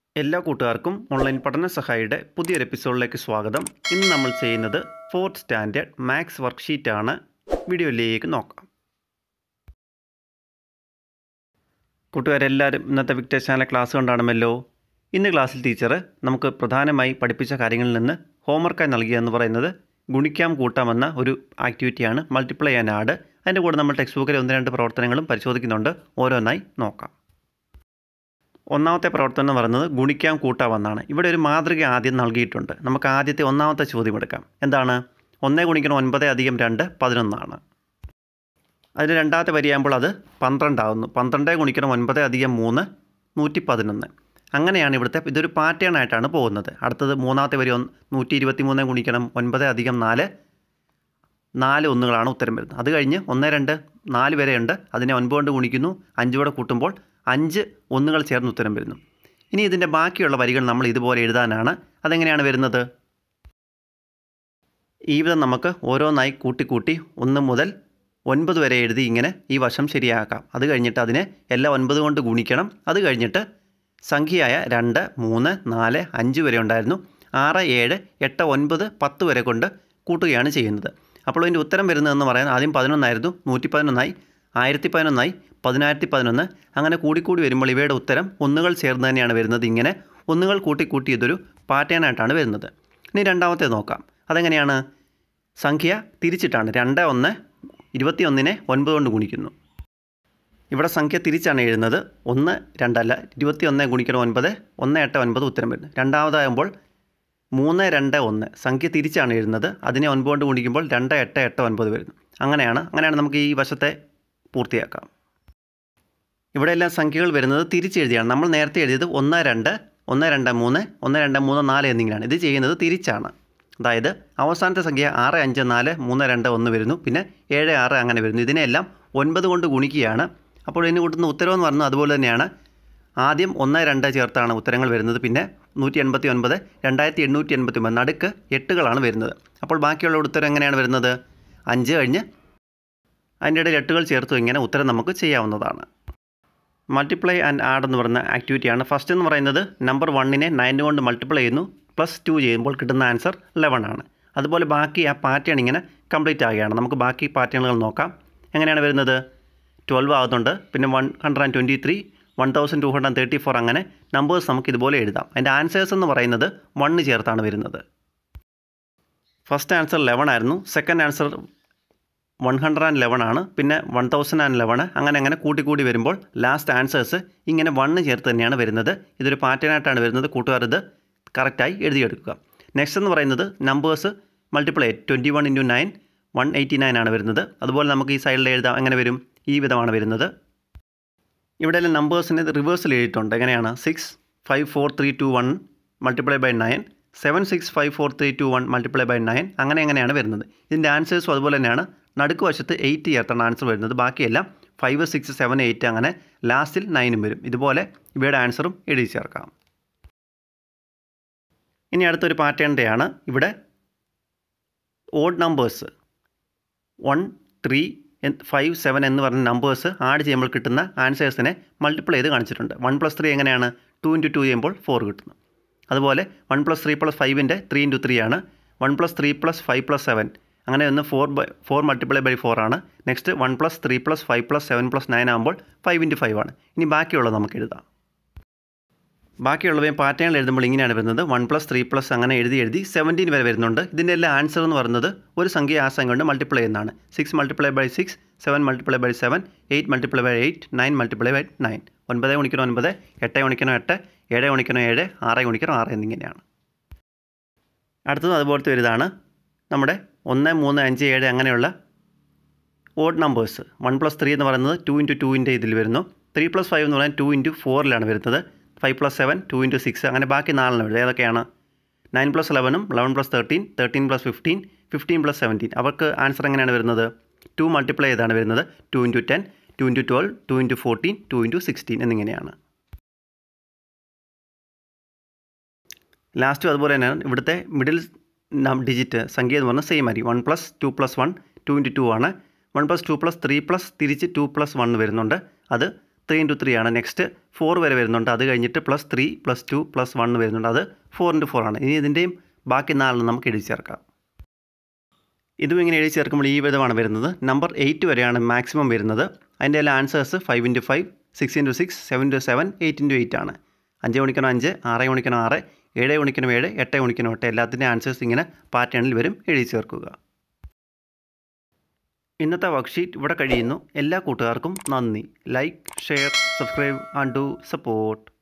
എല്ലാ കൂട്ടുകാർക്കും ഓൺലൈൻ പഠന സഹായിയുടെ പുതിയൊരു എപ്പിസോഡിലേക്ക് സ്വാഗതം ഇന്ന് നമ്മൾ ചെയ്യുന്നത് ഫോർത്ത് സ്റ്റാൻഡേർഡ് മാത്സ് വർക്ക്ഷീറ്റാണ് വീഡിയോയിലേക്ക് നോക്കാം കൂട്ടുകാരെല്ലാവരും ഇന്നത്തെ വിക്ടേഴ്സ് ചാനൽ ക്ലാസ് കണ്ടാണമല്ലോ ഇന്ന് ക്ലാസ്സിൽ ടീച്ചർ നമുക്ക് പ്രധാനമായി പഠിപ്പിച്ച കാര്യങ്ങളിൽ നിന്ന് ഹോംവർക്കായി നൽകിയെന്ന് പറയുന്നത് ഗുണിക്കാം കൂട്ടാമെന്ന ഒരു ആക്ടിവിറ്റിയാണ് മൾട്ടിപ്ലൈ ആൻഡ് ആഡ് അതിൻ്റെ കൂടെ നമ്മൾ ടെക്സ്റ്റ് ബുക്കിലെ ഒന്ന് രണ്ട് പ്രവർത്തനങ്ങളും പരിശോധിക്കുന്നുണ്ട് ഓരോന്നായി നോക്കാം ഒന്നാമത്തെ പ്രവർത്തനം എന്ന് പറയുന്നത് ഗുണിക്കാം കൂട്ടാമെന്നാണ് ഇവിടെ ഒരു മാതൃക ആദ്യം നൽകിയിട്ടുണ്ട് നമുക്ക് ആദ്യത്തെ ഒന്നാമത്തെ ചോദ്യം എടുക്കാം എന്താണ് ഒന്നേ ഗുണിക്കണം ഒൻപത് അധികം രണ്ട് പതിനൊന്നാണ് അതിന് രണ്ടാമത്തെ വരിയാകുമ്പോൾ അത് പന്ത്രണ്ടാകുന്നു പന്ത്രണ്ട് ഗുണിക്കണം ഒൻപത് അധികം മൂന്ന് നൂറ്റി പതിനൊന്ന് അങ്ങനെയാണ് ഇവിടുത്തെ ഇതൊരു പാറ്റേൺ ആയിട്ടാണ് പോകുന്നത് അടുത്തത് മൂന്നാമത്തെ വരി ഒന്ന് നൂറ്റി ഇരുപത്തി മൂന്ന് ഗുണിക്കണം ഒൻപത് അധികം നാല് നാല് ഒന്നുകളാണ് ഉത്തരം വരുന്നത് അത് കഴിഞ്ഞ് ഒന്ന് രണ്ട് നാല് വരെയുണ്ട് അതിനെ ഒൻപത് കൊണ്ട് ഗുണിക്കുന്നു അഞ്ച് കൂടെ കൂട്ടുമ്പോൾ അഞ്ച് ഒന്നുകൾ ചേർന്ന് ഉത്തരം വരുന്നു ഇനി ഇതിൻ്റെ ബാക്കിയുള്ള വരികൾ നമ്മൾ ഇതുപോലെ എഴുതാനാണ് അതെങ്ങനെയാണ് വരുന്നത് ഈ വിധം നമുക്ക് ഓരോന്നായി കൂട്ടിക്കൂട്ടി ഒന്ന് മുതൽ ഒൻപത് വരെ എഴുതി ഇങ്ങനെ ഈ വശം ശരിയാക്കാം അത് കഴിഞ്ഞിട്ട് അതിനെ എല്ലാ ഒൻപത് കൊണ്ട് ഗുണിക്കണം അത് കഴിഞ്ഞിട്ട് സംഖ്യയായ രണ്ട് മൂന്ന് നാല് അഞ്ച് വരെ ഉണ്ടായിരുന്നു ആറ് ഏഴ് എട്ട് ഒൻപത് പത്ത് വരെ കൊണ്ട് കൂട്ടുകയാണ് ചെയ്യുന്നത് അപ്പോൾ ഇതിൻ്റെ ഉത്തരം വരുന്നതെന്ന് പറയാൻ ആദ്യം പതിനൊന്നായിരുന്നു നൂറ്റി പതിനൊന്നായി ആയിരത്തി പതിനൊന്നായി പതിനായിരത്തി പതിനൊന്ന് അങ്ങനെ കൂടിക്കൂടി വരുമ്പോൾ ഇവയുടെ ഉത്തരം ഒന്നുകൾ ചേർന്ന് തന്നെയാണ് വരുന്നത് ഇങ്ങനെ ഒന്നുകൾ കൂട്ടിക്കൂട്ടി ഇതൊരു പാറ്റേൺ ആയിട്ടാണ് വരുന്നത് ഇനി രണ്ടാമത്തെ നോക്കാം അതെങ്ങനെയാണ് സംഖ്യ തിരിച്ചിട്ടാണ് രണ്ട് ഒന്ന് ഇരുപത്തി ഒന്നിനെ ഒൻപത് കൊണ്ട് ഗുണിക്കുന്നു ഇവിടെ സംഖ്യ തിരിച്ചാണ് എഴുതുന്നത് ഒന്ന് രണ്ടല്ല ഇരുപത്തി ഒന്ന് ഗുണിക്കണം ഒൻപത് ഒന്ന് എട്ട് ഒൻപത് ഉത്തരം വരുന്നു രണ്ടാമതാകുമ്പോൾ മൂന്ന് രണ്ട് ഒന്ന് സംഖ്യ തിരിച്ചാണ് എഴുതുന്നത് അതിനെ ഒൻപത് കൊണ്ട് ഗുണിക്കുമ്പോൾ രണ്ട് എട്ട് എട്ട് ഒൻപത് വരുന്നു അങ്ങനെയാണ് അങ്ങനെയാണ് നമുക്ക് ഈ വശത്തെ പൂർത്തിയാക്കാം ഇവിടെ എല്ലാം സംഖ്യകൾ വരുന്നത് തിരിച്ചെഴുതിയാണ് നമ്മൾ നേരത്തെ എഴുതിയത് ഒന്ന് രണ്ട് ഒന്ന് രണ്ട് മൂന്ന് ഒന്ന് രണ്ട് മൂന്ന് നാല് എന്നിങ്ങനെയാണ് ഇത് ചെയ്യുന്നത് തിരിച്ചാണ് അതായത് അവസാനത്തെ സംഖ്യ ആറ് അഞ്ച് നാല് മൂന്ന് രണ്ട് ഒന്ന് വരുന്നു പിന്നെ ഏഴ് ആറ് അങ്ങനെ വരുന്നു ഇതിനെല്ലാം ഒൻപത് കൊണ്ട് ഗുണിക്കുകയാണ് അപ്പോൾ ഇതിന് കൂട്ടുന്ന ഉത്തരവെന്ന് പറയുന്നത് അതുപോലെ തന്നെയാണ് ആദ്യം ഒന്ന് രണ്ട് ചേർത്താണ് ഉത്തരങ്ങൾ വരുന്നത് പിന്നെ നൂറ്റി എൺപത്തി ഒൻപത് രണ്ടായിരത്തി എണ്ണൂറ്റി എൺപത്തി ഒമ്പത് നടുക്ക് എട്ടുകളാണ് വരുന്നത് അപ്പോൾ ബാക്കിയുള്ള ഉത്തരം എങ്ങനെയാണ് വരുന്നത് അഞ്ച് കഴിഞ്ഞ് അതിൻ്റെ ഇടയിൽ എട്ടുകൾ ചേർത്തു ഇങ്ങനെ ഉത്തരം നമുക്ക് ചെയ്യാവുന്നതാണ് മൾട്ടിപ്ലൈ ആൻഡ് ആഡ് എന്ന് പറയുന്ന ആക്ടിവിറ്റിയാണ് ഫസ്റ്റ് എന്ന് പറയുന്നത് നമ്പർ വണ്ണിനെ നയൻ കൊണ്ട് മൾട്ടിപ്ലൈ ചെയ്യുന്നു പ്ലസ് ടു ചെയ്യുമ്പോൾ കിട്ടുന്ന ആൻസർ ലെവൻ ആണ് അതുപോലെ ബാക്കി ആ പാറ്റേൺ ഇങ്ങനെ കംപ്ലീറ്റ് ആകുകയാണ് നമുക്ക് ബാക്കി പാറ്റേണുകൾ നോക്കാം എങ്ങനെയാണ് വരുന്നത് ട്വൽവ് ആകുന്നുണ്ട് പിന്നെ one hundred and twenty three one thousand two hundred thirty four അങ്ങനെ നമ്പേഴ്സ് നമുക്ക് ഇതുപോലെ എഴുതാം അതിൻ്റെ ആൻസേഴ്സ് എന്ന് പറയുന്നത് വണ്ണ് ചേർത്താണ് വരുന്നത് ഫസ്റ്റ് ആൻസർ ലെവൻ ആയിരുന്നു second answer one hundred and eleven ആണ് പിന്നെ വൺ തൗസൻഡ് ആൻഡ് ലെവൻ അങ്ങനെ അങ്ങനെ കൂട്ടി കൂടി വരുമ്പോൾ ലാസ്റ്റ് ആൻസേഴ്സ് ഇങ്ങനെ വണ്ണ് ചേർത്ത് തന്നെയാണ് വരുന്നത് ഇതൊരു പാറ്റേൺ ആയിട്ടാണ് വരുന്നത് കൂട്ടുകാർ ഇത് കറക്റ്റായി എഴുതിയെടുക്കുക നെക്സ്റ്റ് എന്ന് പറയുന്നത് numbers multiply twenty one into nine one eighty nine ആണ് വരുന്നത് അതുപോലെ നമുക്ക് ഈ സൈഡിൽ എഴുതാം എങ്ങനെ വരും ഈ വിധമാണ് വരുന്നത് ഇവിടെ എല്ലാം നമ്പേഴ്സിനെ റിവേഴ്സിൽ എഴുതിയിട്ടുണ്ട് എങ്ങനെയാണ് six five four three two one multiply by nine seven six five four three two one multiply by nine അങ്ങനെ എങ്ങനെയാണ് വരുന്നത് ഇതിൻ്റെ ആൻസേഴ്സും അതുപോലെ തന്നെയാണ് നടുക്ക് വശത്ത് എയ്റ്റ് ചേർത്താണ് ആൻസർ വരുന്നത് ബാക്കിയെല്ലാം ഫൈവ് സിക്സ് സെവൻ എയ്റ്റ് അങ്ങനെ ലാസ്റ്റിൽ നയനും വരും ഇതുപോലെ ഇവയുടെ ആൻസറും എഴുതി ചേർക്കാം ഇനി അടുത്തൊരു പാറ്റേണിൻ്റെയാണ് ഇവിടെ odd numbers one three five seven എന്ന് പറഞ്ഞ നമ്പേഴ്സ് ആഡ് ചെയ്യുമ്പോൾ കിട്ടുന്ന ആൻസേഴ്സിനെ മൾട്ടിപ്ലൈ ചെയ്ത് കാണിച്ചിട്ടുണ്ട് വൺ പ്ലസ് ത്രീ എങ്ങനെയാണ് ടു ഇൻറ്റു ടു ചെയ്യുമ്പോൾ ഫോർ കിട്ടുന്നു അതുപോലെ വൺ പ്ലസ് ത്രീ പ്ലസ് ഫൈവിൻ്റെ ത്രീ ഇൻറ്റു ത്രീ ആണ് one plus three plus five plus seven അങ്ങനെ ഒന്ന് four by four multiply by four ആണ് next one plus three plus five plus seven plus nine ആകുമ്പോൾ five into five ആണ് ഇനി ബാക്കിയുള്ളത് നമുക്ക് എഴുതാം ബാക്കിയുള്ളവയും പാറ്റേണിൽ എഴുതുമ്പോൾ ഇങ്ങനെയാണ് വരുന്നത് വൺ പ്ലസ് ത്രീ പ്ലസ് അങ്ങനെ എഴുതി എഴുതി സെവൻറ്റീൻ വരെ വരുന്നുണ്ട് ഇതിൻ്റെ എല്ലാം ആൻസർ എന്ന് പറയുന്നത് ഒരു സംഖ്യ ആ സംഖ്യ കൊണ്ട് മൾട്ടിപ്ലൈ ചെയ്യുന്നതാണ് six multiply by six seven multiply by seven eight multiply by eight nine multiply by nine ഒൻപത് ഗുണിക്കണം ഒൻപത് എട്ട് ഗുണിക്കണം എട്ട് ഏഴ് ഗുണിക്കണം ഏഴ് ആറ് ഗുണിക്കണം ആറ് എന്നിങ്ങനെയാണ് അടുത്തത് അതുപോലത്തെ ഒരു ഇതാണ് നമ്മുടെ ഒന്ന് മൂന്ന് അഞ്ച് ഏഴ് അങ്ങനെയുള്ള odd numbers one plus three എന്ന് പറയുന്നത് ടു ഇൻറ്റു ടുവിൻ്റെ ഇതിൽ വരുന്നു ത്രീ പ്ലസ് ഫൈവ് എന്ന് പറയുന്നത് ടു ഇൻറ്റു ഫോറിലാണ് വരുന്നത് five plus seven two into six അങ്ങനെ ബാക്കി നാലെണ്ണം വരുന്നത് ഏതൊക്കെയാണ് നയൻ പ്ലസ് ലെവനും eleven plus thirteen thirteen plus fifteen fifteen plus seventeen അവർക്ക് ആൻസർ എങ്ങനെയാണ് വരുന്നത് ടു മൾട്ടിപ്ലൈ ചെയ്താണ് വരുന്നത് two into ten two into twelve two into fourteen two into sixteen എന്നിങ്ങനെയാണ് ലാസ്റ്റും അതുപോലെ തന്നെയാണ് ഇവിടുത്തെ മിഡിൽ ഡിജിറ്റ് സംഖ്യ എന്ന് പറഞ്ഞാൽ സെയിം ആയിരിക്കും one plus two plus one two into two ആണ് one plus two plus three plus തിരിച്ച് ടു പ്ലസ് വൺ വരുന്നുണ്ട് അത് ത്രീ ഇൻറ്റു ത്രീ ആണ് നെക്സ്റ്റ് ഫോർ വരെ വരുന്നുണ്ട് അത് കഴിഞ്ഞിട്ട് plus three plus two plus one വരുന്നുണ്ട് അത് ഫോർ ഇൻറ്റു ഫോർ ആണ് ഇനി ഇതിൻ്റെയും ബാക്കി നാലെണ്ണം നമുക്ക് എഴുതി ചേർക്കാം ഇതും ഇങ്ങനെ എഴുതി ചേർക്കുമ്പോൾ ഈ വിധമാണ് വരുന്നത് നമ്പർ എയ്റ്റ് വരെയാണ് മാക്സിമം വരുന്നത് അതിൻ്റെ എല്ലാ answers five into five six into six seven into seven eight into eight ആണ് അഞ്ച് ഗുണിക്കണം അഞ്ച് ആറ് ഗുണിക്കണം ആറ് ഏഴ് ഗുണിക്കണം ഏഴ് എട്ട് ഗുണിക്കണം എട്ട് എല്ലാത്തിൻ്റെ ആൻസേഴ്സ് ഇങ്ങനെ പാറ്റേണിൽ വരും എഴുതി ചേർക്കുക ഇന്നത്തെ വർക്ക്ഷീറ്റ് ഇവിടെ കഴിയുന്നു എല്ലാ കൂട്ടുകാർക്കും നന്ദി like share subscribe and do support